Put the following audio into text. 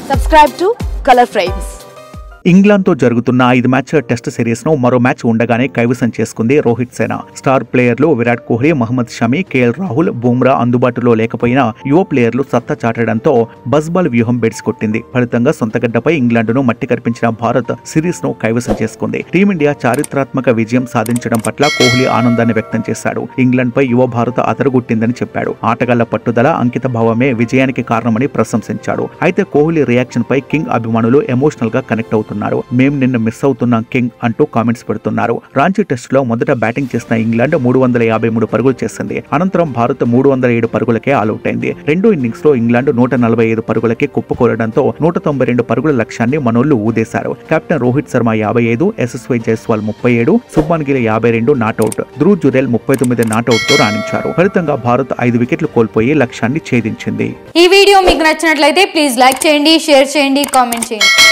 Subscribe to Color Frames. ఇంగ్లాండ్తో జరుగుతున్న ఐదు మ్యాచ్ల టెస్ట్ సిరీస్ను మరో మ్యాచ్ ఉండగానే కైవసం చేసుకుంది రోహిత్ సేన స్టార్ ప్లేయర్లు విరాట్ కోహ్లీ మహమ్మద్ షమి కేఎల్ రాహుల్ బూమ్రా అందుబాటులో లేకపోయినా యువ ప్లేయర్లు సత్తా చాటడంతో బస్బాల్ వ్యూహం బెడిసికొట్టింది ఫలితంగా సొంతగడ్డపై ఇంగ్లాండ్ను మట్టి కర్పించిన భారత్ సిరీస్ను కైవసం చేసుకుంది టీమిండియా చారిత్రాత్మక విజయం సాధించడం పట్ల కోహ్లీ ఆనందాన్ని వ్యక్తం చేశాడు ఇంగ్లాండ్పై యువ భారత్ అదరగొట్టిందని చెప్పాడు ఆటగాళ్ల పట్టుదల అంకిత భావమే విజయానికి కారణమని ప్రశంసించాడు అయితే కోహ్లీ రియాక్షన్ పై కింగ్ అభిమానులు ఎమోషనల్ గా కనెక్ట్ అవుతున్నారు మేం నిన్న మిస్ అవుతున్నాం కింగ్ అంటూ కామెంట్స్ పెడుతున్నారు రాంచీ టెస్ట్ లో మొదట బ్యాటింగ్ చేసిన ఇంగ్లాండ్ మూడు వందల యాభై మూడు పరుగులు చేసింది అనంతరం భారత్ మూడు వందల ఏడు పరుగులకే ఆల్అౌట్ అయింది రెండో ఇన్నింగ్స్ లో ఇంగ్లాండ్ నూట నలభై ఐదు పరుగులకే కుప్పకూరడంతో నూట తొంభై రెండు పరుగుల లక్ష్యాన్ని మనోళ్లు ఊదేశారు కెప్టెన్ రోహిత్ శర్మ యాభై ఐదు ఎస్ఎస్వై జైస్వాల్ ముప్పై ఏడు సుబ్మాన్ గిల్ యాభై రెండు నాట్అవుట్ ధ్రువ్ జురేల్ ముప్పై తొమ్మిది నాట్అవుట్ తో రాణించారు ఫలితంగా భారత్ ఐదు వికెట్లు కోల్పోయి లక్ష్యాన్ని ఛేదించింది ఈ వీడియో మీకు నచ్చినట్లయితే ప్లీజ్ లైక్ చేయండి షేర్ చేయండి కామెంట్ చేయండి